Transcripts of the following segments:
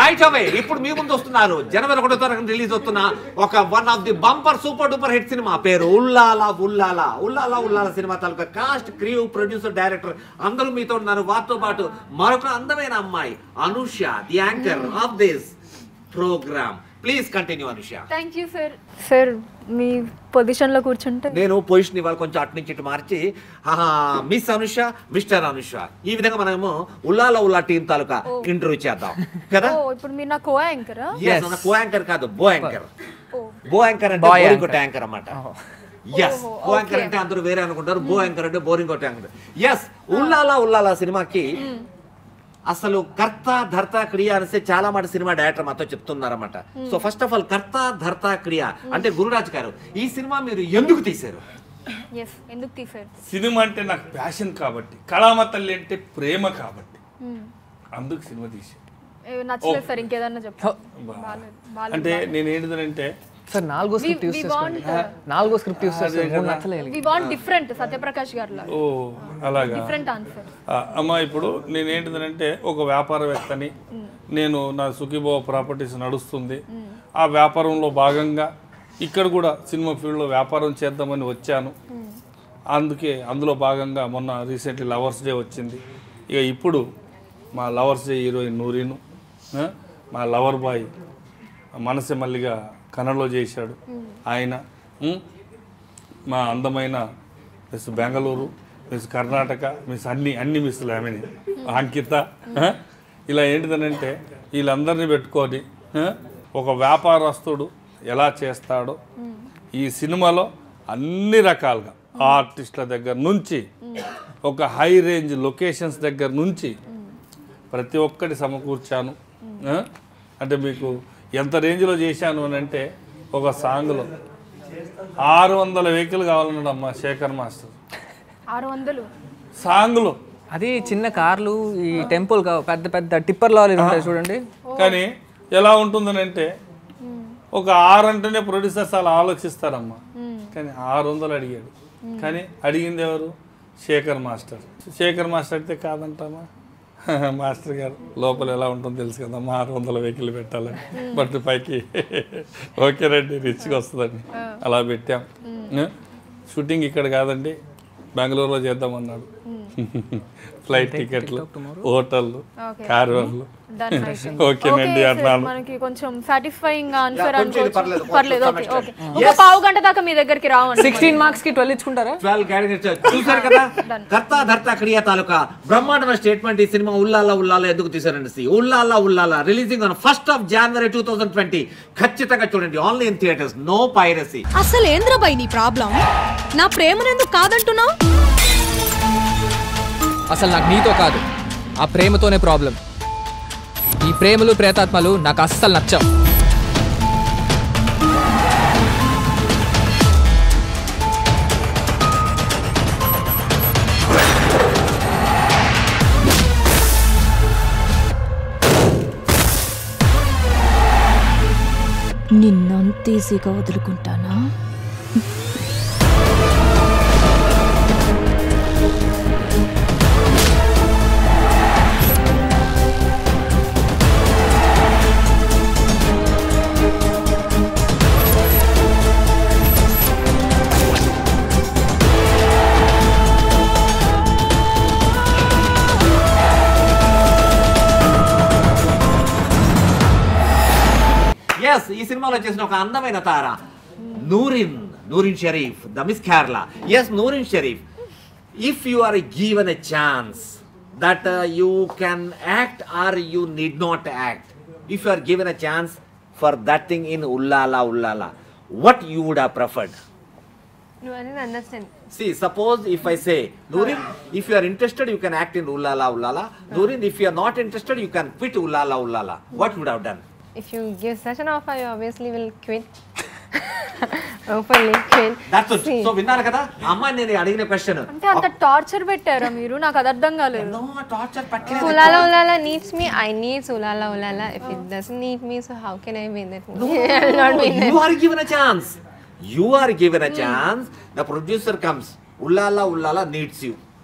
Right away ఇప్పుడు మీ ముందు వస్తున్నారు జనవరి ఒకటో తారీఖున రిలీజ్ అవుతున్న ఒక one of the bumper super duper hit సినిమా పేరు ఉల్లాలా ఉల్లాలా ఉల్లాలా ఉల్లాలా సినిమా తాలూకా కాస్ట్ క్రియూ ప్రొడ్యూసర్ డైరెక్టర్ అందరూ మీతో ఉన్నారు వారితో పాటు మరొక అందమైన అమ్మాయి Anusha the anchor of this program please continue Anusha thank you sir sir మీ పొజిషన్లో కూర్చుంటే నేను పొజిషన్ ఇవాళ కొంచెం అటు నుంచి ఇటు మార్చి మిస్ అనుష మిస్టర్ అనుష ఈ విధంగా మనము ఉల్లాల ఉల్లా టీం తాలూకా ఇంటర్వ్యూ చేద్దాం కదా ఓ ఇప్పుడు మీరు నా కో యాంకరా ఎస్ కో యాంకర్ కాదు బో యాంకర్ ఓ బో యాంకర్ అంటే Boy బోరింగ్ anchor. యాంకర్ అన్నమాట ఎస్ ఓహో, బో యాంకర్ okay. అంటే అందరూ వేరే అనుకుంటారు బో యాంకర్ అంటే boring anchor yes Ulala Ulala సినిమాకి అసలు కర్త ధర్త క్రియ అనేసి చాలా మాట సినిమా డైరెక్టర్ మాతో చెప్తున్నారన్నమాట సో ఫస్ట్ ఆఫ్ ఆల్ కర్త ధర్త క్రియ అంటే గురురాజ్ గారు ఈ సినిమా మీరు ఎందుకు తీశారు ఎస్ ఎందుకు తీసారు సినిమా అంటే నాకు ప్యాషన్ కాబట్టి కళామ తల్లి అంటే ప్రేమ కాబట్టి అందుకు సినిమా తీసి నచ్చలేదు సార్ ఇంకేదన్నా చెప్పు బాలేదు బాలేదు అంటే నేను ఏంటిదంటే సార్ నాలుగో స్క్రిప్ట్ we యూస్ చేసుకోండి want, నాలుగో స్క్రిప్ట్ యూస్ చేస్తే మూడు నచ్చలేదు వి వాంట్ డిఫరెంట్ సత్యప్రకాష్ గారు ఓ అలాగా డిఫరెంట్ ఆన్సర్ ఆ, అమ్మ ఇప్పుడు నేను ఏంటిదనంటే ఒక వ్యాపారవేత్తని నేను నా సుఖీభావ ప్రాపర్టీస్ నడుస్తుంది ఆ వ్యాపారంలో భాగంగా ఇక్కడ కూడా సినిమా ఫీల్డ్లో వ్యాపారం చేద్దామని వచ్చాను అందుకే అందులో భాగంగా మొన్న రీసెంట్లీ లవర్స్ డే వచ్చింది ఇక ఇప్పుడు మా లవర్స్ డే హీరోయిన్ నూరీను ఆ, మా లవర్ బాయ్ మనసె మల్లిగా కన్నడలో చేశాడు ఆయన ఉం, మా అందమైన miss Bengaluru miss Karnataka miss అన్ని అన్ని మిస్సులు ఆమెని అంకిత ఆ? ఇలా ఏంటిదనంటే వీళ్ళందరినీ పెట్టుకొని ఆ? ఒక వ్యాపారస్తుడు ఎలా చేస్తాడో ఈ సినిమాలో అన్ని రకాలుగా ఆర్టిస్టుల దగ్గర నుంచి ఒక హై రేంజ్ లొకేషన్స్ దగ్గర నుంచి ప్రతి ఒక్కటి సమకూర్చాను ఆ? అంటే మీకు ఎంత రేంజ్లో చేశాను అని అంటే ఒక సాంగ్లో ఆరు వందల వెహికల్ కావాలన్నాడు అమ్మ శేఖర్ మాస్టర్ ఆరు వందలు సాంగ్లో అది చిన్న కార్లు ఈ టెంపుల్ పెద్ద పెద్ద టిప్పర్ లారీలు ఉంటాయి చూడండి కానీ ఎలా ఉంటుందని అంటే ఒక ఆరు అంటేనే ప్రొడ్యూసర్స్ అలా ఆలోచిస్తారమ్మా కానీ ఆరు వందలు అడిగాడు కానీ అడిగింది ఎవరు శేఖర్ మాస్టర్ శేఖర్ మాస్టర్ అయితే కాదంటామా మాస్టర్ గారు లోపల ఎలా ఉంటుందో తెలుసు కదమ్మా ఆరు వందల వెహికల్ పెట్టాలని బట్ పైకి ఓకే రండి రిచ్గా వస్తుందండి అలా పెట్టాం షూటింగ్ ఇక్కడ కాదండి బెంగళూరులో చేద్దామన్నాడు ఫ్లైట్ టికెట్లు హోటళ్ళు కార్లు డన్ ఓకేనండి అన్నాను మనకి కొంచెం సాటిస్ఫైయింగ్ ఆన్సర్ కొంచెం ఇది అనుకోవచ్చు పర్లేదు, కొంచెం పర్లేదు ఓకే some ఓకే extent. ఒక పావు గంట దాకా మీ దగ్గరికి రావండి సిక్స్టీన్ మార్క్స్ కి ట్వెల్వ్ ఇచ్చుకుంటారా ట్వెల్వ్ క్యాటగిరీస్ చూసారు కదా కర్త ధర్త క్రియ తాలూకా బ్రహ్మాండమైన స్టేట్మెంట్ ఈ సినిమా ఉల్లాల ఉల్లాల ఎందుకు తీసారండి Ulala Ulala releasing on first of January two thousand twenty ఖచ్చితంగా చూడండి only in theatres no piracy అసలు ఏంద్రబాయ్ నీ ప్రాబ్లం నా ప్రేమనెందుకు కాదంటున్నావు అసలు నాకు నీతో కాదు ఆ ప్రేమతోనే ప్రాబ్లం ఈ ప్రేమలు ప్రేతాత్మలు నాకు అస్సలు నచ్చవు నిన్నంత ఈజీగా వదులుకుంటానా ఎస్ ఈ సినిమాలో చేసిన ఒక అందమైన తార Noorin Noorin Sharif the miss Kerala yes Noorin Sharif if you are given a chance that you can act or you need not act if you are given a chance for that thing in Ulala Ulala what you would have preferred No, I didn't understand. see suppose if i say Nurin if you are interested you can act in ulala ulala Nurin if you are not interested you can quit ulala ulala what you would have done If you give such an offer, you obviously will quit. Openly quit. That's See. So విన్నారు కదా ఆ అమ్మాయి నేను అడిగిన question అంటే అంత torture పెట్టారా మీరు నాకు అది అర్థం కాలేదు నో టార్చర్ If పట్టలేదు Ulala Ulala needs me, I need Ulala Ulala. If it doesn't need me, so how can I be in that movie? I will not be in that. you are given a chance you are given a chance the producer comes ulala ulala needs you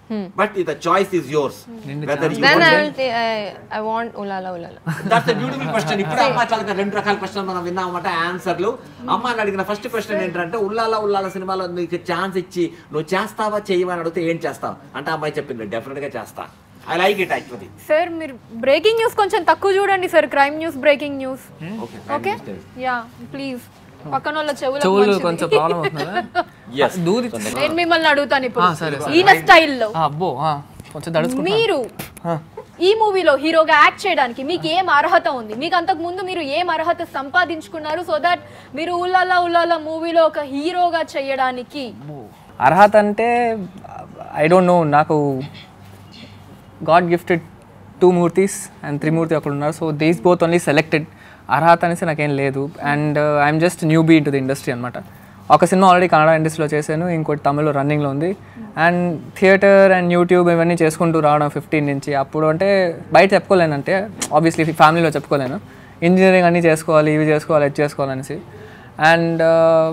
but the choice is yours whether you Then I will say I, I want ulala ulala. That's beautiful question ఇప్పుడు అమ్మ అట్లా రెండు రకాల question మనం విన్నామన్నమాట ఆన్సర్లు అమ్మ అడిగిన first question ఏంటంటే ఉల్లాల ఉల్లాల సినిమాలో నీకు ఛాన్స్ ఇచ్చి నువ్వు చేస్తావా చేయవని అడిగితే ఏం చేస్తావు అంటే అమ్మాయి చెప్పింది డెఫినెట్ గా చేస్తా I like it actually sir మీరు బ్రేకింగ్ న్యూస్ కొంచెం తక్కువ చూడండి sir crime news breaking news okay okay yeah please పక్కన వాళ్ళ చెవులు చెవులు కొంచెం ప్రాబ్లం అవుతుందా yes దూది నేను మిమ్మల్ని అడుగుతాను ఇప్పుడు ఆ, సరే, సరే. ఈయన స్టైల్లో ఆ, అబ్బో ఆ, కొంచెం దడుచుకుంటా మీరు ఈ మూవీలో హీరోగా యాక్ట్ చేయడానికి మీకు ఏం అర్హత ఉంది మీకు అంతకు ముందు మీరు ఏం అర్హత సంపాదించుకున్నారు సో దట్ మీరు ఉల్లాల ఉల్లాల మూవీలో ఒక హీరోగా చేయడానికి అర్హత అంటే ఐ డోంట్ నో నాకు గాడ్ గిఫ్టెడ్ టూ మూర్తీస్ అండ్ త్రిమూర్తి అక్కడ ఉన్నారు so these both only selected అర్హత అనేసి నాకేం లేదు and I'm just newbie in to the industry అనమాట ఒక సినిమా ఆల్రెడీ కన్నడ ఇండస్ట్రీలో చేశాను ఇంకోటి తమిళ్లో రన్నింగ్లో ఉంది అండ్ థియేటర్ అండ్ యూట్యూబ్ ఇవన్నీ చేసుకుంటూ రావడం ఫిఫ్టీన్ నుంచి అప్పుడు అంటే బయట చెప్పుకోలేనంటే ఆబ్వియస్లీ ఫ్యామిలీలో చెప్పుకోలేను ఇంజనీరింగ్ అన్నీ చేసుకోవాలి ఇవి చేసుకోవాలి అది చేసుకోవాలనేసి అండ్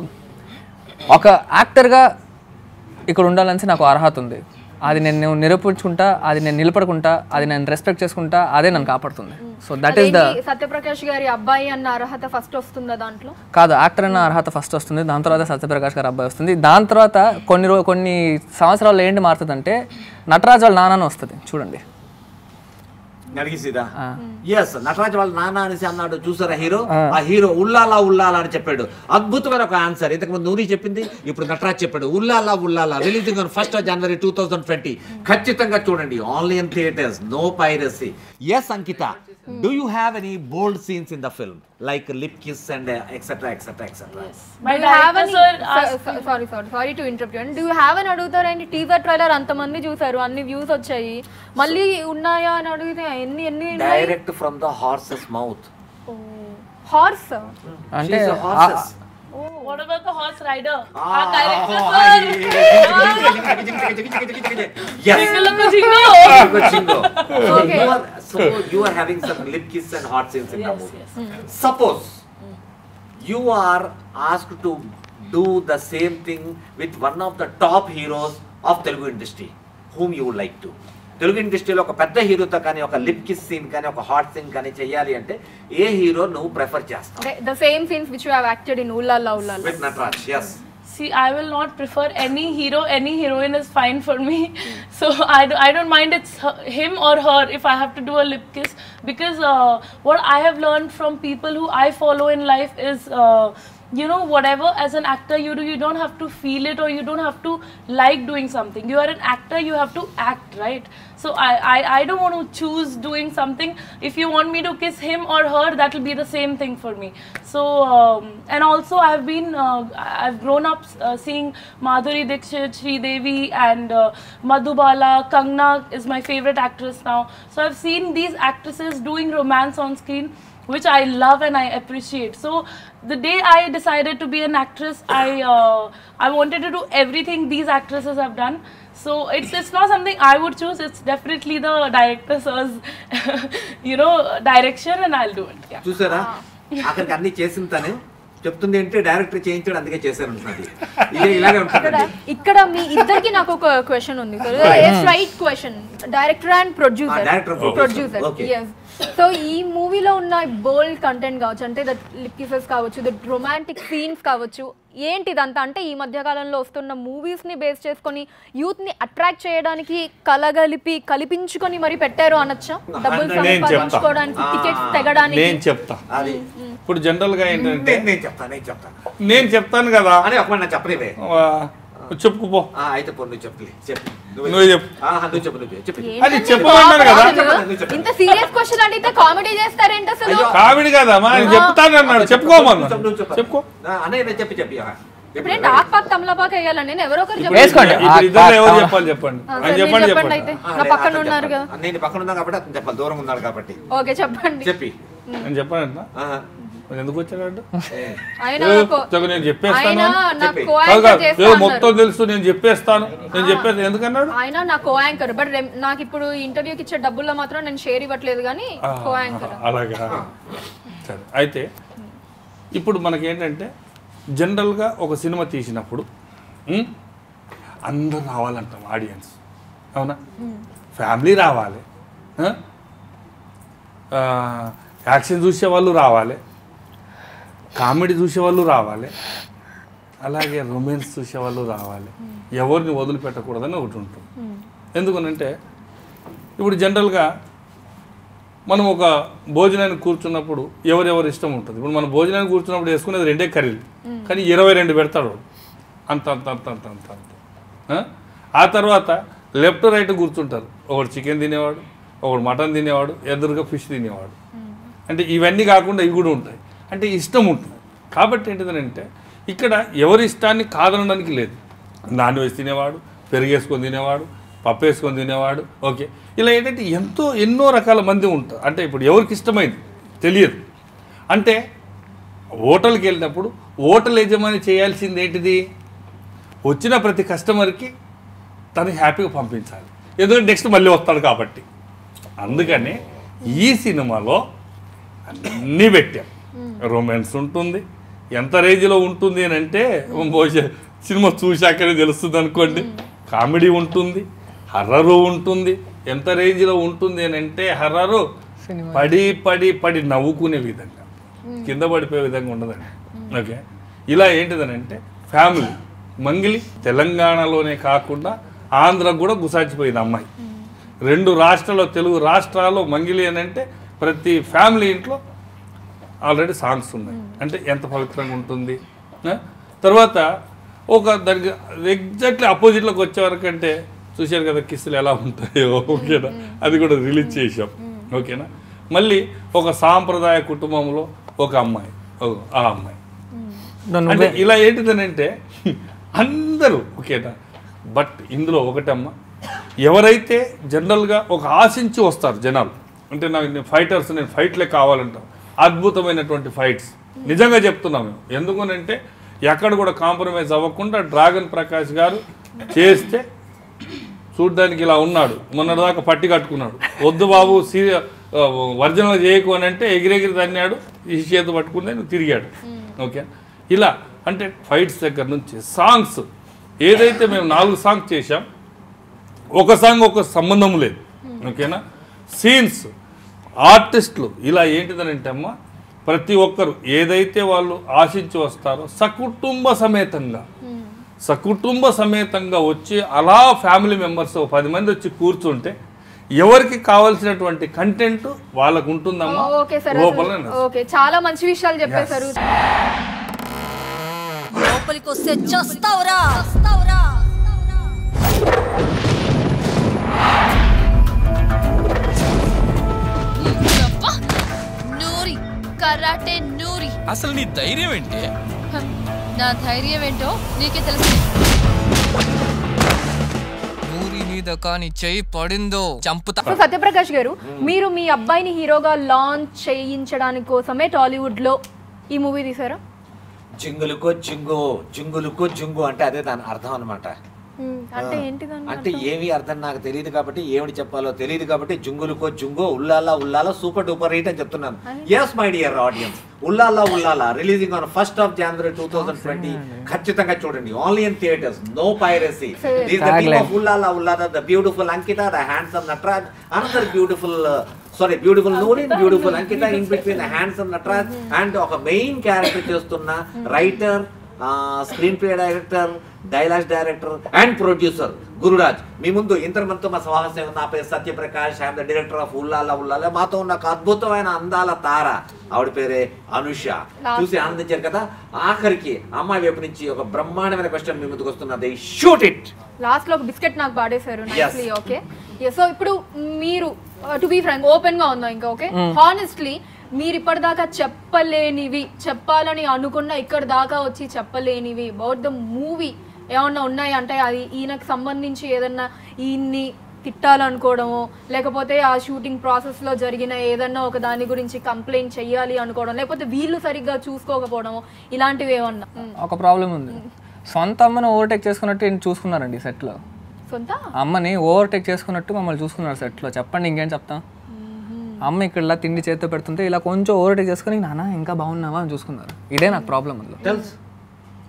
ఒక యాక్టర్గా ఇక్కడ ఉండాలనేసి నాకు అర్హత ఉంది అది నేను నిరూపించుకుంటా అది నేను నిలబడుకుంటా అది నేను రెస్పెక్ట్ చేసుకుంటా అదే నన్ను కాపాడుతుంది సో దట్ ఈస్ ద అదేంటి, సత్యప్రకాష్ గారి అబ్బాయి అన్న అర్హత ఫస్ట్ వస్తుందా దాంట్లో కాదు యాక్టర్ అన్న అర్హత ఫస్ట్ వస్తుంది దాని తర్వాత సత్యప్రకాష్ గారు అబ్బాయి వస్తుంది దాని తర్వాత కొన్ని రో కొన్ని సంవత్సరాల్లో ఏంటి మారుతుందంటే నటరాజ్ వాళ్ళ నాన్న వస్తుంది చూడండి అడిగిసిదా ఎస్ నటరాజ్ వాళ్ళ నాన్న అనేసి అన్నాడు చూసారా హీరో ఆ హీరో ఉల్లాలా ఉల్లాలా అని చెప్పాడు అద్భుతమైన ఒక ఆన్సర్ ఇంతకు ముందు నూరి చెప్పింది ఇప్పుడు నటరాజ్ చెప్పాడు Ulala Ulala releasing on first January two thousand twenty ఖచ్చితంగా చూడండి online theatres no piracy yes Ankita do you have any bold scenes in the film like lip kiss and etcetera etcetera etcetera My director sir asked sorry sorry sorry to interrupt do have అని అడుగుతారండి teaser trailer అంతమంది చూసారు అన్ని views వచ్చాయి మళ్ళీ ఉన్నాయా అని అడిగితే ఎన్ని ఎన్ని direct from the horse's mouth horse అంటే horses what about the horse rider? Our director sir. Yes. Jingle jingle. Jingo, jingo. So you are so you are having some lip kiss and hot scenes in the movie. Suppose you are asked to do the same thing with one of the top heroes of Telugu industry, whom you would like to. Telugu ఇండస్ట్రీలో ఒక పెద్ద హీరోతో కానీ ఒక lip kiss scene కానీ ఒక hot scene కానీ చేయాలి అంటే ఏ హీరో నువ్వు ప్రిఫర్ చేస్తావు the same scenes which you have acted in Ulala Ulala with Nataraj yes See, I will not prefer any hero, any heroine is fine for me. So I, do, I don't mind it's her, him or her if I have to do a lip kiss because uh, what I have learned from people who I follow in life is. Uh, you know, whatever as an actor you do, you don't have to feel it or you don't have to like doing something. You are an actor, you have to act, right? So I, I, I don't want to choose doing something. If you want me to kiss him or her, that will be the same thing for me. So, um, and also I've been, uh, I've grown up uh, seeing Madhuri Dixit, Sri Devi and uh, Madhubala, Kangna is my favorite actress now. So I've seen these actresses doing romance on screen which I love and I appreciate. So the day I decided to be an actress, I uh, I wanted to do everything these actresses have done. So it's it's not something I would choose. It's definitely the director's, you know, direction, and I'll do it. Yeah. చూసారా అక్కడికి అన్ని చేసిన తను చెప్తుంది ఏంటి director చేయించాడు అందుకే చేశారు అంటున్నది ఇదే ఇలాగే ఉంటుందండి ఇక్కడ మీ ఇద్దరికి నాకు ఒక క్వశ్చన్ ఉంది right question director and producer Ah, director, producer. Producer Okay. Yes so ఈ మూవీలో ఉన్న బోల్డ్ కంటెంట్ కావచ్చు అంటే ద లిప్ కిసెస్ కావచ్చు ద రొమాంటిక్ సీన్స్ కావచ్చు ఏంటి ఇదంతా అంటే ఈ మధ్య కాలంలో వస్తున్న మూవీస్ ని బేస్ చేసుకొని యూత్ ని అట్రాక్ట్ చేయడానికి కలగలిపి కల్పించుకొని మరి పెట్టారు అనొచ్చా డబ్బులు నేను చెప్తా. సంపాదించుకోవడానికి టికెట్స్ తెగడానికి నేను చెప్తా అది ఇప్పుడు జనరల్గా ఏంటంటే నేను నేను చెప్తాను నేను చెప్తాను నేను చెప్తాను కదా అని ఒక మాట చెప్పలేవే ఆ, చెప్పుకుపో ఆ, అయితే పో నువ్వు చెప్పలే చెప్పు నువ్వే చెప్పు. ఆ, నువ్వు చెప్పు నువ్వు చెప్పు అది చెప్పమన్నారు కదా అసలు ఇంత సీరియస్ క్వశ్చన్ అడిగితే కామెడీ చేస్తారేంటి అసలు కావిడి కదమ్మా నేను చెప్తాను అన్నాడు చెప్పుకోమన్నా నువ్వు చెప్పు, నువ్వు చెప్పు. చెప్పుకో ఆ, అన్నయ్య నేను చెప్పి చెప్పి ఆ, చెప్పు. ఇప్పుడేంటి ఆక్పాక్ తమలపాక్ వేయాలండి నేను ఎవరో ఒకరు చెప్పండి వేసుకోండి. ఇప్పుడు ఇద్దరు ఎవరు ఆ, చెప్పాలి చెప్పండి ఆ, అని సరే, చెప్పండి మీరు చెప్పండి చెప్పండి అయితే ఆ, నా నేను పక్కన అతను ఉన్నారు చెప్పాలి. కదా నేను పక్కన ఉన్నాను కాబట్టి అతను చెప్పాలి దూరంగా ఉన్నాడు కాబట్టి ఓకే చెప్పండి చెప్పి నేను చెప్పానంట ఆ, మరి ఎందుకు వచ్చాడు ఏ, ఆయన ఏ, నాకు- చెప్పు, నేను చెప్పేస్తాను ఆయన అని. నా చెప్పి. కో కాదు యాంకర్ కాదు చేస్తా ఏదో అన్నారు. మొత్తం తెలుసు నేను చెప్పేస్తాను నేను చెప్పేది ఎందుకన్నాడు ఆయన నా కో యాంకర్ బట్ రెం- నాకు ఇప్పుడు ఇంటర్వ్యూకి ఇచ్చే డబ్బుల్లో మాత్రం నేను షేర్ ఇవ్వట్లేదు కానీ కో యాంకర్ అలాగా సరే అయితే ఇప్పుడు మనకేంటంటే జనరల్గా ఒక సినిమా తీసినప్పుడు ఉం, అందరు రావాలంటాం ఆడియన్స్ అవునా ఫ్యామిలీ రావాలి ఆ? ఆ, యాక్షన్ చూసే వాళ్ళు రావాలి కామెడీ చూసే వాళ్ళు రావాలి అలాగే రొమాన్స్ చూసే వాళ్ళు రావాలి ఎవరిని వదిలిపెట్టకూడదని ఒకటి ఉంటుంది ఎందుకనంటే ఇప్పుడు జనరల్గా మనం ఒక భోజనానికి కూర్చున్నప్పుడు ఎవరెవరు ఇష్టం ఉంటుంది ఇప్పుడు మనం భోజనానికి కూర్చున్నప్పుడు వేసుకునేది రెండే కర్రీలు కానీ ఇరవై రెండు పెడతాడు వాడు. అంత అంత అంత అంత అంత అంత ఆ? ఆ తర్వాత లెఫ్ట్ రైట్ కూర్చుంటారు ఒకడు చికెన్ తినేవాడు ఒకడు మటన్ తినేవాడు ఎదురుగా ఫిష్ తినేవాడు అంటే ఇవన్నీ కాకుండా ఇవి కూడా ఉంటాయి అంటే ఇష్టం ఉంటుంది కాబట్టి ఏంటిదనంటే ఇక్కడ ఎవరి ఇష్టాన్ని కాదనడానికి లేదు నాన్ వెజ్ తినేవాడు పెరిగేసుకొని తినేవాడు పప్పు వేసుకొని తినేవాడు ఓకే ఇలా ఏంటంటే ఎంతో ఎన్నో రకాల మంది ఉంటారు అంటే ఇప్పుడు ఎవరికి ఇష్టమైంది తెలియదు అంటే హోటల్కి వెళ్ళినప్పుడు హోటల్ యజమాని చేయాల్సింది ఏంటిది వచ్చిన ప్రతి కస్టమర్కి తను హ్యాపీగా పంపించాలి ఎందుకంటే నెక్స్ట్ మళ్ళీ వస్తాడు కాబట్టి అందుకని ఈ సినిమాలో అన్నీ పెట్టాం రొమాన్స్ ఉంటుంది ఎంత రేంజ్లో ఉంటుంది అని అంటే బహుశా సినిమా చూశాకనే తెలుస్తుంది అనుకోండి కామెడీ ఉంటుంది హర్రరు ఉంటుంది ఎంత రేంజ్లో ఉంటుంది అని అంటే హర్రరు పడి పడి పడి నవ్వుకునే విధంగా కింద పడిపోయే విధంగా ఉండదండి ఓకే ఇలా ఏంటిదనంటే ఫ్యామిలీ మంగిలి తెలంగాణలోనే కాకుండా ఆంధ్రకు కూడా గుసాచిపోయింది అమ్మాయి రెండు రాష్ట్రాల్లో తెలుగు రాష్ట్రాల్లో మంగిలి అని అంటే ప్రతి ఫ్యామిలీ ఇంట్లో ఆల్రెడీ సాంగ్స్ ఉన్నాయి అంటే ఎంత పవిత్రంగా ఉంటుంది ఆ? తర్వాత ఒక దానికి ఎగ్జాక్ట్లీ అపోజిట్లోకి వచ్చే వరకు అంటే చూశారు కదా కిస్సులు ఎలా ఉంటాయో ఓకేనా అది కూడా రిలీజ్ చేసాం ఓకేనా మళ్ళీ ఒక సాంప్రదాయ కుటుంబంలో ఒక అమ్మాయి ఓ, ఆ అమ్మాయి నన్ను అంటే ఇలా ఏంటిదనంటే అందరూ ఓకేనా బట్ ఇందులో ఒకటమ్మ ఎవరైతే జనరల్గా ఒక ఆశించి వస్తారు జనాలు అంటే నాకు నేను ఫైటర్స్ నేను ఫైట్లే కావాలంటాం అద్భుతమైనటువంటి ఫైట్స్ నిజంగా చెప్తున్నాం మేము ఎందుకనంటే ఎక్కడ కూడా కాంప్రమైజ్ అవ్వకుండా డ్రాగన్ ప్రకాష్ గారు చేస్తే చూడ్డానికి ఇలా ఉన్నాడు మొన్నటిదాకా పట్టి కట్టుకున్నాడు వద్దు బాబు సీ ఒరిజినల్ చేయకు అని అంటే ఎగిరెగిరి తన్నాడు ఈ చేతి పట్టుకుని నువ్వు తిరిగాడు ఓకే ఇలా అంటే ఫైట్స్ దగ్గర నుంచి సాంగ్స్ ఏదైతే మేము నాలుగు సాంగ్స్ చేశాం ఒక సాంగ్ ఒక సంబంధం లేదు ఓకేనా సీన్స్ ఆర్టిస్టులు ఇలా ఏంటిదనంటే అమ్మ ప్రతి ఒక్కరు ఏదైతే వాళ్ళు ఆశించి వస్తారో సకుటుంబ సమేతంగా సకుటుంబ సమేతంగా వచ్చి అలా ఫ్యామిలీ మెంబర్స్ ఓ పది మంది వచ్చి కూర్చుంటే ఎవరికి కావాల్సినటువంటి కంటెంట్ వాళ్ళకు ఉంటుందమ్మా ఓకే సార్ లోపల ఓకే చాలా మంచి విషయాలు చెప్పేశారు లోపలికి వస్తే చస్తావురా చస్తావురా నూరి కరాటే నూరి అసలు నీ ధైర్యం ఏంటి హ, నా ధైర్యం ఏంటో నీకే తెలుసు ఊరి మీద కాని చెయ్యి పడిందో చంపుతా సో సత్యప్రకాష్ గారు మీరు మీ అబ్బాయిని హీరోగా లాంచ్ చేయించడానికి కోసమే టాలీవుడ్ లో ఈ మూవీ తీసారా జింగులుకో జింగు జింగులుకో జింగు అంటే అదే దాని అర్థం అనమాట అంటే ఏంటిదండి అంటే ఏమి అర్థం నాకు తెలియదు కాబట్టి ఏమిటి చెప్పాలో తెలియదు కాబట్టి జుంగులుకో జుంగో Ulala Ulala super duper hit అని చెప్తున్నాను yes my dear audience Ulala Ulala releasing on first of January two thousand twenty ఖచ్చితంగా చూడండి only in theatres no piracy this the team of Ulala Ulala the beautiful Ankita the handsome Nataraj another beautiful sorry beautiful Noorin beautiful Ankita in between handsome Nataraj and ఒక main character చేస్తున్న writer screenplay director dialogues director and producer Gururaj మీ ముందు ఇంతమందితో మా సమావేశం నా పేరు Satyaprakash I'm the director of Ulala Ulala మాతో ఉన్న ఒక అద్భుతమైన అందాల తార ఆవిడ పేరే అనుష చూసి ఆనందించారు కదా ఆఖరికి అమ్మాయి వైపు నుంచి ఒక బ్రహ్మాండమైన క్వశ్చన్ మీ ముందుకు వస్తున్నది షూట్ ఇట్ లాస్ట్ లో ఒక బిస్కెట్ నాకు పాడేశారు నైస్లీ ఓకే సో ఇప్పుడు మీరు టు బీ ఫ్రాంక్ ఓపెన్ గా ఉందా ఇంకా ఓకే హానెస్ట్లీ మీరు ఇప్పటిదాకా చెప్పలేనివి చెప్పాలని అనుకున్న ఇక్కడ దాకా వచ్చి చెప్పలేనివి అబౌట్ ద మూవీ ఏమన్నా ఉన్నాయి అంటే అది ఈయనకు సంబంధించి ఏదన్నా ఈయన్ని తిట్టాలనుకోవడమో లేకపోతే ఆ షూటింగ్ ప్రాసెస్ లో జరిగిన ఏదన్నా ఒక దాని గురించి కంప్లైంట్ చెయ్యాలి అనుకోవడం లేకపోతే వీళ్ళు సరిగ్గా చూసుకోకపోవడమో ఇలాంటివి ఏమన్నా మ్. ఒక ప్రాబ్లం ఉంది సొంత అమ్మని ఓవర్టేక్ చేసుకున్నట్టు ఈయన చూసుకున్నారండి సెట్లో సొంత అమ్మని ఓవర్టేక్ చేసుకున్నట్టు మమ్మల్ని చూసుకున్నారు సెట్లో చెప్పండి ఇంకేం చెప్తాం అమ్మ ఇక్కడ ఇలా తిండి చేతితో పెడుతుంటే ఇలా కొంచెం ఓవర్టేక్ చేసుకుని నాన్న ఇంకా బాగున్నావా అని చూసుకున్నారు ఇదే నాకు ప్రాబ్లం అందులో టెల్స్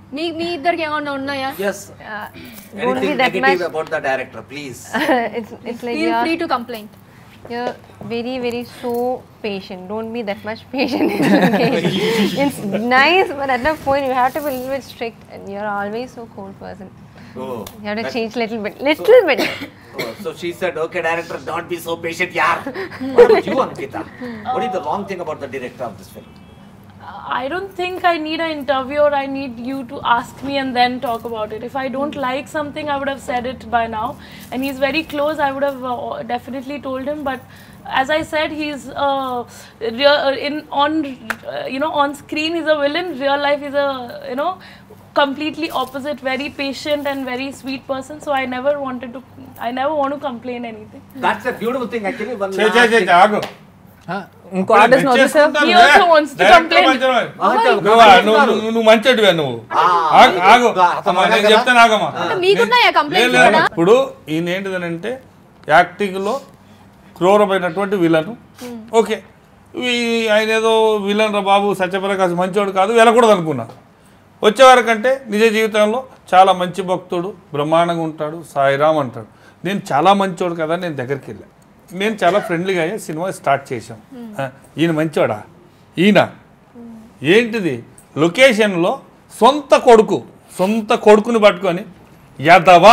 మీ మీ ఇద్దరికి ఏమన్నా ఉన్నాయా Yes. won't be Anything that negative much. about the director, please. it's it's like feel free you're, to complaint you're very very so patient. Don't be that much patient. okay? it's nice, but at that point you have to be a little bit strict, and you're always so cold person. Oh. You have to change little bit, little bit. Oh, so she said, okay, director, don't be so patient, yaar. what about you, Ankita? What is the wrong thing about the director of this film? I don't think I need an interview or I need you to ask me and then talk about it. If I don't like something, I would have said it by now. And he's very close, I would have uh, definitely told him. But as I said, he's uh, real, uh, in on uh, you know on screen he's a villain. Real life is a you know completely opposite, very patient and very sweet person. So I never wanted to, I never want to complain anything. That's a beautiful thing, actually. One చే last చే చే thing. చే, ఆగు ఇంకో artist వద్దు sir He also wants to complain. Ah, నువ్వు నువ్వు- నువ్వు నువ్వు మంచిడివే నువ్వు ఆ, ఆగు, ఆగు అతను అమ్మా, నేను కదా? చెప్తాను ఆగమ్మా మీకున్నాయా లేదు, కంప్లైంట్స్ లేదు. కూడా ఇప్పుడు ఈయన ఏంటిదనంటే యాక్టింగ్లో క్రూరమైనటువంటి విలన్ ఓకే ఈ- ఆయన ఏదో విలన్ రా బాబు సత్యప్రకాశ్ మంచివాడు కాదు వెళ్ళకూడదు అనుకున్నా వచ్చేవారికంటే నిజ జీవితంలో చాలా మంచి భక్తుడు బ్రహ్మాండంగా ఉంటాడు సాయిరామ్ అంటాడు నేను చాలా మంచివాడు కదా నేను దగ్గరికి వెళ్ళా నేను చాలా ఫ్రెండ్లీగా అయ్యా సినిమా స్టార్ట్ చేశాం ఆ, ఈయన మంచివాడా ఈయన ఏంటిది లొకేషన్లో సొంత కొడుకు సొంత కొడుకుని పట్టుకొని యదవా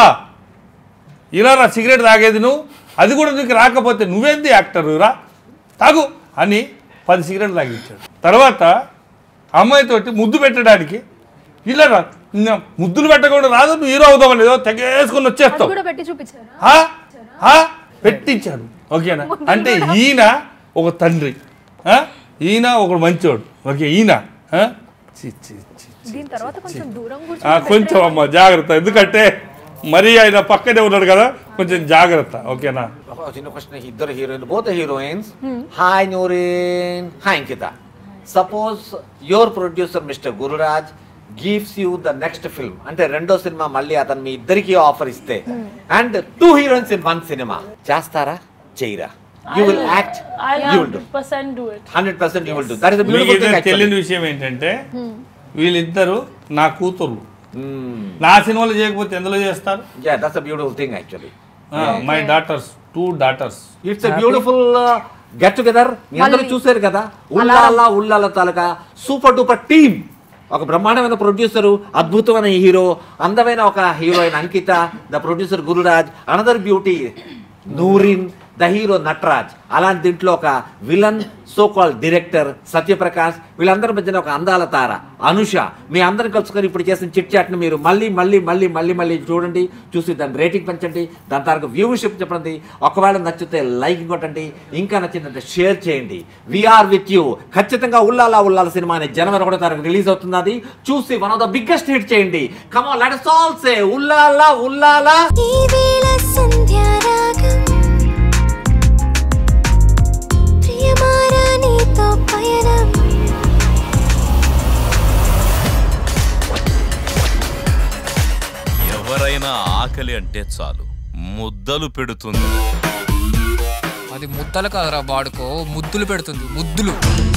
ఇలా రా సిగరెట్ తాగేది నువ్వు అది కూడా నీకు రాకపోతే నువ్వేంది యాక్టర్ రా తాగు అని పది సిగరెట్లు తాగించాడు తర్వాత అమ్మాయితోటి ముద్దు పెట్టడానికి ఇలా రా ఇంకా ముద్దులు పెట్టకుండా రాదు నువ్వు హీరో అవుతామని ఏదో తెగేసుకొని అది వచ్చేస్తావు కూడా పెట్టి చూపించారా హా? హా? పెట్టించాడు ఓకేనా అంటే ఈయన ఒక తండ్రి ఆ? ఈయన ఒక మంచోడు ఓకే ఈయన ఆ? చి, చి, చి. దీని తర్వాత కొంచెం దూరం ఆ, కూర్చొని కొంచెం అమ్మ జాగ్రత్త ఎందుకంటే మరీ ఆయన పక్కనే ఉన్నాడు కదా కొంచెం జాగ్రత్త ఓకేనా ఒక చిన్న క్వశ్చన్ ఇద్దరు heroine both heroines hi Noorin hi Ankita suppose your producer mister Gururaj gives you the next film అంటే రెండో సినిమా మళ్ళీ అతను మీ ఇద్దరికి ఆఫర్ ఇస్తే and two heroines in one సినిమా చేస్తారా చేయరా you will act I'll you will do 100% do it. Hundred percent you will do that is మీకు బ్యూటిఫుల్ ఏదైనా థింగ్ తెలియని విషయం ఏంటంటే వీళ్ళిద్దరు నా కూతుర్లు నా సినిమాలు చేయకపోతే ఎందులో చేస్తారు yeah that's a beautiful thing actually my daughters two daughters it's beautiful get together మీ అందరూ చూసారు కదా ఉల్లాల ఉల్లాల తాలూకా సూపర్ డూపర్ టీమ్ ఒక బ్రహ్మాండమైన ప్రొడ్యూసర్ అద్భుతమైన హీరో అందమైన ఒక heroine Ankita the producer Gururaj another beauty Noorin the hero Nataraj అలాంటి దీంట్లో ఒక villain so call director Satyaprakash వీళ్ళందరి మధ్యన ఒక అందాల తార అనుష మీ అందరం కలుసుకొని ఇప్పుడు చేసిన చిట్ చాట్ని మీరు మళ్ళీ మళ్ళీ మళ్ళీ మళ్ళీ మళ్ళీ చూడండి చూసి దాని రేటింగ్ పెంచండి దాని తారకు వ్యూవర్షిప్ చెప్పండి ఒకవేళ నచ్చితే లైక్ కొట్టండి ఇంకా నచ్చిందంటే షేర్ చేయండి వీఆర్ విత్ యూ ఖచ్చితంగా ఉల్లాలా ఉల్లాల సినిమా అనే జనవరి ఒకటో తారీఖు రిలీజ్ అవుతుంది అది చూసి one of the biggest hit చేయండి కమా లెట్స్ ఆల్ సే ఉల్లాలా ఉల్లాలా ఈ వేళ సంధ్యారాగం ప్రియమారా నీతో పయనం ఎవరైనా ఆకలి అంటే చాలు ముద్దలు పెడుతుంది అది ముద్దలు కాదురా వాడుకో ముద్దులు పెడుతుంది ముద్దులు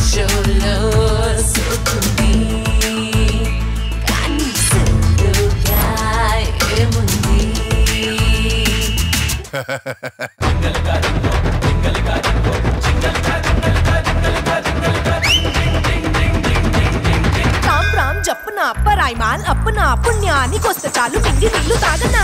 రామ్ రామ్ జప్పున అప్పరాయ్మాన్ అప్పున పుణ్యానికొస్తే చాలు మింగి నీళ్లు తాగనా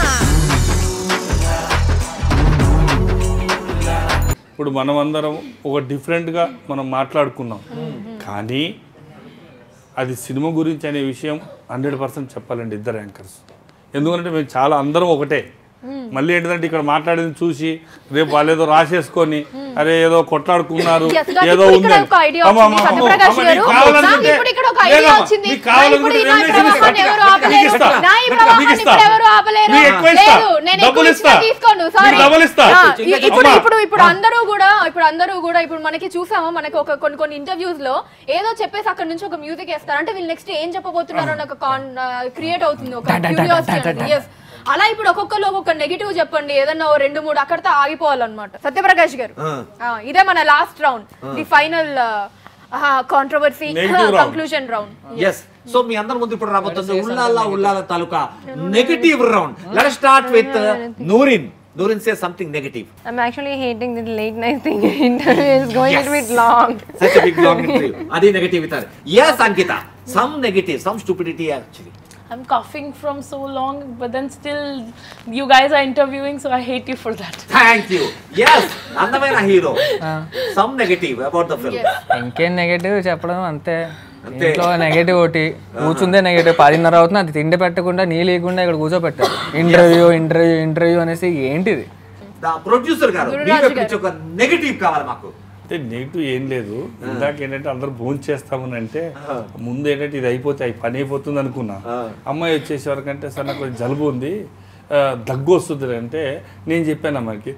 ఇప్పుడు మనం అందరం ఒక డిఫరెంట్గా మనం మాట్లాడుకున్నాం కానీ అది సినిమా గురించి అనే విషయం హండ్రెడ్ పర్సెంట్ చెప్పాలండి ఇద్దరు యాంకర్స్ ఎందుకంటే మేము చాలా అందరం ఒకటే మళ్ళీ ఏంటంటే ఇక్కడ మాట్లాడింది చూసి రేపు వాళ్ళు ఏదో రాసేసుకొని అరే ఏదో కొట్లాడుకున్నారు Yes, నాకు ఏదో ఇప్పుడు ఉంది ఇక్కడ ఒక idea అమ్మ, వచ్చింది, అమ్మ, అమ్మ, సత్యప్రకాష్ అమ్మ, గారు. నీకు కావాలనుకుంటే- నాకు ఇప్పుడు ఇక్కడ ఒక idea లేదమ్మా, వచ్చింది. నీకు నా కావాలనుకుంటే ఇప్పుడు ఈ రెండు వేసి ప్రవాహాన్ని ఇస్తా. ఎవరు నీకు ఆపలేరు. ఇస్తా. నా ఈ నీకు ప్రవాహాన్ని ఇస్తా. ఇప్పుడు ఎవరు ఆపలేరు. నీకు ఎక్కువ ఇస్తా. లేదు, నేను డబ్బులు ఎక్కువ ఇస్తా. ఇచ్చినా తీసుకోండి, నీకు sorry. డబ్బులు ఇస్తా. ఆ, ఇ- ఇప్పుడు అమ్మా. ఇప్పుడు ఇప్పుడు అందరూ కూడా ఇప్పుడు అందరూ కూడా ఇప్పుడు మనకి చూసాము మనకి ఒక కొన్ని కొన్ని ఇంటర్వ్యూస్ లో ఏదో చెప్పేసి అక్కడ నుంచి ఒక మ్యూజిక్ వేస్తారు అంటే వీళ్ళు నెక్స్ట్ ఏం చెప్పబోతున్నారు అని ఒక క్రియేట్ అవుతుంది ఒక క్యూరియాసిటీ ఎస్ అలా ఇప్పుడు ఒక్కొక్కరు ఒక్కొక్క నెగిటివ్ చెప్పండి ఏదన్నా ఓ రెండు మూడు అక్కడితో ఆగిపోవాలన్నమాట సత్యప్రకాష్ గారు ఆ, ఇదే మన last round the final controversy Negative round. Conclusion round yes so మీ అందరి ముందు ఇప్పుడు రాబోతుంది ఉల్లాల ఉల్లాల తాలూకా negative round let start with Noorin Noorin say something negative I'm actually hating the late night thing. Interview is going a little bit long. Such big long interview అది negative ఇస్తారు yes Ankita some negative some stupidity actually I'm coughing from so long, but then still, you guys are interviewing, so I hate you for that. Thank you yes అందమైన hero some negative about the film ఇంకేం negative చెప్పడం అంతే అంతే. ఇంట్లో negative ఒకటి కూర్చుందే negative పదిన్నర అవుతుంది అది తిండి పెట్టకుండా నీ లేకుండా ఇక్కడ కూర్చోపెట్టారు ఇంటర్వ్యూ ఇంటర్వ్యూ ఇంటర్వ్యూ అనేసి ఏంటిది ప్రొడ్యూసర్ గారు మీ గురురాజు వైపు నుంచి ఒక నెగటివ్ కావాలి మాకు అంటే నెగిటివ్ ఏం లేదు ఇందాక ఏంటంటే అందరూ భోజనం చేస్తామని అంటే ముందు ఏంటంటే ఇది అయిపోతే అయి పని అయిపోతుంది అనుకున్నా అమ్మాయి వచ్చేసే వరకంటే సార్ నాకు కొంచెం జలుబు ఉంది ఆ, దగ్గు వస్తుంది అంటే నేను చెప్పాను అమ్మాయికి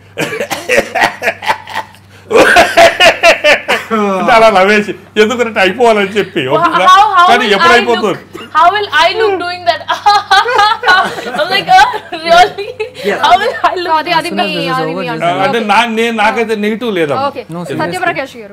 అంటే అలా నవ్వేసి ఎందుకంటే అయిపోవాలని చెప్పి Well, ఓకేనా? how, how, కానీ will ఎప్పుడు I అయిపోతుంది look, how will I look doing that? I'm like, uh, really? How will I so look? అది అది మీ అది మీ ఆ, answer. అంటే నా నేను నాకైతే నెగిటివ్ లేదా ఓకే సత్యప్రకాష్ గారు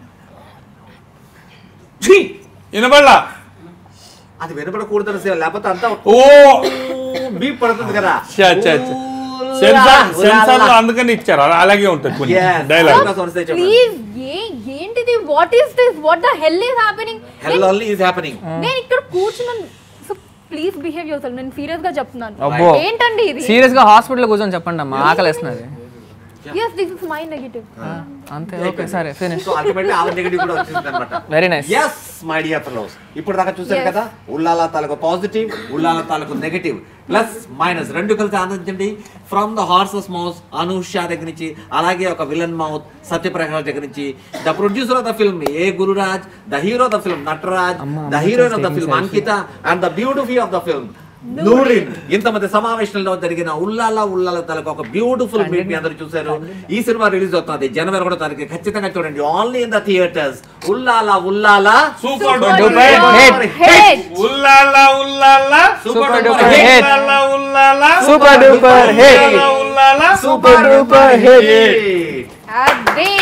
వినబడలా అది వినపడకూడదు సార్ లేకపోతే అంతా ఓ మీ పడుతుంది కదా ఛా, ఛా, ఛా. సెన్సార్ సెన్సార్ లో అందుకని ఇచ్చారు అలా- అలాగే ఉంటుంది కొన్ని డైలాగ్ ప్లీజ్ ఏ ఏంటిది what is this what the hell is happening hell only is happening నేను ఇక్కడ కూర్చున్నాను so please behave yourself నేను సీరియస్ గా చెప్తున్నాను అబ్బో ఏంటండి ఇది సీరియస్ గా హాస్పిటల్ కూర్చొని చెప్పండి అమ్మా ఆకలి వేస్తున్నది yes this is my negative అంతే ఓకే సరే ఫినిష్ సో అల్టిమేట్లీ ఆ నెగటివ్ కూడా వచ్చింది అనమాట very nice yes my dear fellows ఇప్పుడు దాకా చూసారు కదా ఉల్లాల తాలూకు పాజిటివ్ ఉల్లాల తాలూకు నెగటివ్ ప్లస్ మైనస్ రెండు కలిసి ఆనందించండి from the horse's mouse Anusha దగ్గర నుంచి అలాగే ఒక విలన్ మౌత్ సత్యప్రకాష్ దగ్గర నుంచి the producer of the film ఏ Gururaj the hero of the film Nataraj the heroine of the film Ankita and the beauty of the film Noorin ఇంతమంది సమావేశంలో జరిగిన ఉల్లాల ఉల్లాల తలకు ఒక బ్యూటిఫుల్ మీట్ మీ అందరూ చూశారు ఈ సినిమా రిలీజ్ అవుతుంది జనవరి ఒకటో తారీఖు ఖచ్చితంగా చూడండి only in the theatres Ulala Ulala super duper hit hit Ulala Ulala super Super duper duper hit Ulala Ulala super duper hit Ulala Ulala super duper hit hit అదే